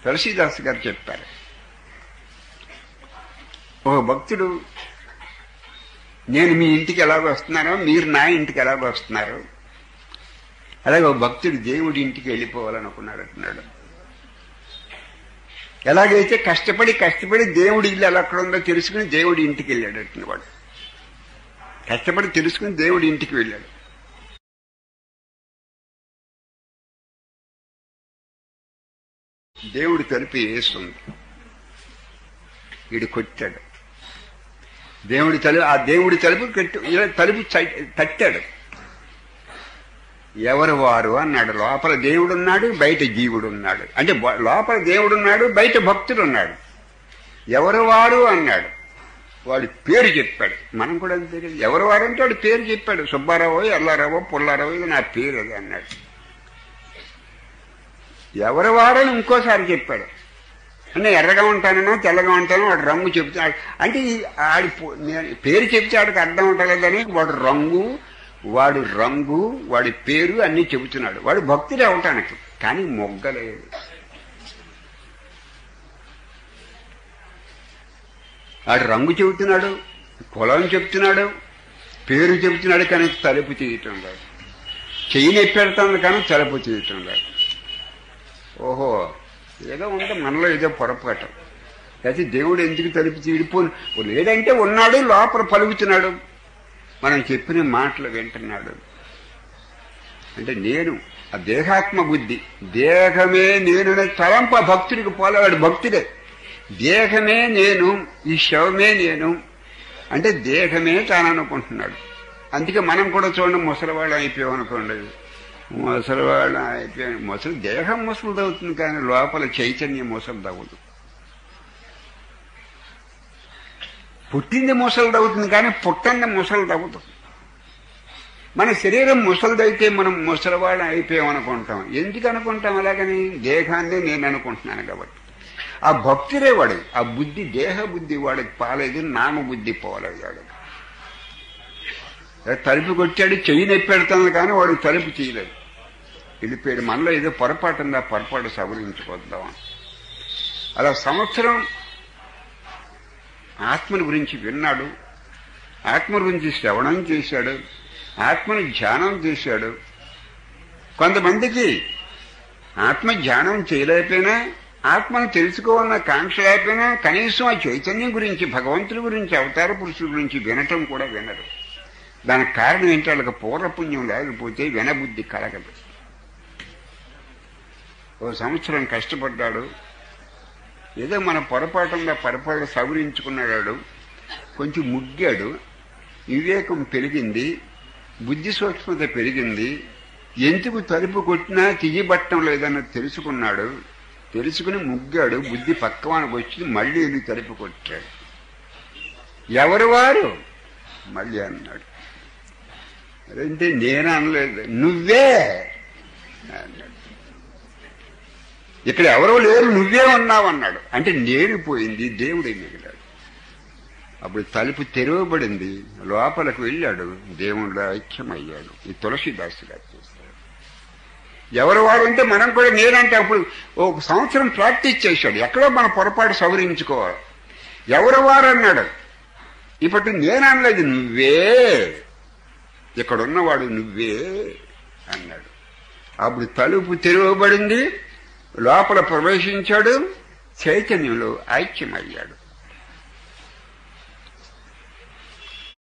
తులసీదాస్ గారు చెప్పారు ఒక భక్తుడు నేను మీ ఇంటికి ఎలాగ వస్తున్నానో మీరు నా ఇంటికి ఎలాగ వస్తున్నారు అలాగే ఒక భక్తుడు దేవుడి ఇంటికి వెళ్ళిపోవాలనుకున్నాడు అంటున్నాడు ఎలాగైతే కష్టపడి కష్టపడి దేవుడి ఇల్లు ఎలా అక్కడ ఉందో తెలుసుకుని దేవుడి ఇంటికి వెళ్ళాడు అంటున్నవాడు కష్టపడి తెలుసుకుని దేవుడి ఇంటికి వెళ్ళాడు దేవుడి తలుపు వేస్తుంది వీడు కొట్టాడు దేవుడి తలుపు ఆ దేవుడి తలుపు కట్టు ఇలా తలుపు చై- తట్టాడు ఎవరు వారు అన్నాడు లోపల దేవుడు ఉన్నాడు బయట జీవుడు ఉన్నాడు అంటే బ- లోపల దేవుడు ఉన్నాడు బయట భక్తుడు ఉన్నాడు ఎవరు వారు అన్నాడు వాడి పేరు చెప్పాడు మనం కూడా అంతే కదా. ఎవరు వారు అంటే వాడి పేరు చెప్పాడు సుబ్బారావు ఎల్లారావు పుల్లారావు ఇది నా పేరు అది అన్నాడు ఎవరు వారని ఇంకోసారి చెప్పాడు అంటే ఎర్రగా ఉంటానో తెల్లగా ఉంటానో వాడు రంగు చెప్తాడు అంటే ఈ ఆడి పో- నేను పేరు చెప్తే ఆడికి అర్థం ఉంటలేదని వాడు రంగు వాడు రంగు వాడి పేరు అన్ని చెబుతున్నాడు వాడు భక్తుడే అవటానికి కానీ మొగ్గలేదు వాడు రంగు చెబుతున్నాడు కులం చెప్తున్నాడు పేరు చెబుతున్నాడు కానీ తలుపు తీయటం లేదు చెయ్యి నెప్పెడతాను కానీ తలుపు తీయటం లేదు ఓహో ఏదో ఉంటే మనలో ఏదో పొరపాటు అయితే దేవుడు ఎందుకు తలుపు తీడిపో లేదంటే ఉన్నాడు లోపల పలుకుతున్నాడు మనం చెప్పిన మాటలు వింటున్నాడు అంటే నేను ఆ దేహాత్మ బుద్ధి దేహమే నేను అనే తలంప భక్తుడికి పోలేవాడు భక్తుడే దేహమే నేను ఈ శవమే నేను అంటే దేహమే తాను అనుకుంటున్నాడు అందుకే మనం కూడా చూడండి ముసలివాళ్ళం అయిపోయాం అనుకోండి ముసలివాళ్ళం అయిపోయాం ముసలి దేహం ముసలిది అవుతుంది కానీ లోపల చైతన్యం ముసలిది అవ్వదు పుట్టింది ముసలిది అవుతుంది కానీ పుట్టంది ముసలిది అవ్వదు మన శరీరం ముసలిదైతే మనం ముసలివాళ్ళం అయిపోయాం అనుకుంటాం ఎందుకు అనుకుంటాం అలాగని దేహాన్ని నేను అనుకుంటున్నాను కాబట్టి ఆ భక్తుడే వాడు ఆ బుద్ధి దేహ బుద్ధి వాడికి పాలేదు నామ బుద్ధి పోలేదు తలుపు కొట్టాడు చెయ్యి నొప్పెడతాను కానీ వాడు తలుపు చేయలేదు వెళ్ళిపోయాడు మనలో ఏదో పొరపాటు ఉందా పొరపాటు సవరించుకొద్దాం అలా సంవత్సరం ఆత్మని గురించి విన్నాడు ఆత్మ గురించి శ్రవణం చేశాడు ఆత్మని ధ్యానం చేశాడు కొంతమందికి ఆత్మ ధ్యానం చేయలేకపోయినా ఆత్మను తెలుసుకోవాలన్న కాంక్ష లేకపోయినా కనీసం ఆ చైతన్యం గురించి భగవంతుడి గురించి అవతార పురుషుల గురించి వినటం కూడా వినరు దానికి కారణం ఏంటి వాళ్ళకి పూర్వపుణ్యం లేకపోతే వినబుద్ధి కలగదు ఓ సంవత్సరం కష్టపడ్డాడు ఏదో మన పొరపాటుగా పొరపాటు సవరించుకున్నాడు కొంచెం ముగ్గాడు వివేకం పెరిగింది బుద్ధి సూక్ష్మత పెరిగింది ఎందుకు తలుపు కొట్టినా తియ్యబట్టం లేదన్న తెలుసుకున్నాడు తెలుసుకుని ముగ్గాడు బుద్ధి పక్కవానికి వచ్చి మళ్ళీ వెళ్ళి తలుపు కొట్టాడు ఎవరు వారు మళ్ళీ అన్నాడు అంటే నేను అనలేదు నువ్వే అన్నాడు ఇక్కడ ఎవరో లేరు నువ్వే ఉన్నావు అన్నాడు అంటే నేను పోయింది దేవుడే మిగిలాడు అప్పుడు తలుపు తెరవబడింది లోపలికి వెళ్ళాడు దేవుడు ఐక్యమయ్యాడు ఈ తులసిదాసు గారు చేశారు ఎవరు వారు అంటే మనం కూడా నేనంటే అప్పుడు ఒక సంవత్సరం ప్రాక్టీస్ చేశాడు ఎక్కడో మన పొరపాటు సవరించుకోవాలి ఎవరు వారు అన్నాడు ఇప్పటి నేను అనలేదు నువ్వే ఇక్కడున్నవాడు నువ్వే అన్నాడు అప్పుడు తలుపు తెరవబడింది లోపల ప్రవేశించాడు చైతన్యంలో ఐక్యమయ్యాడు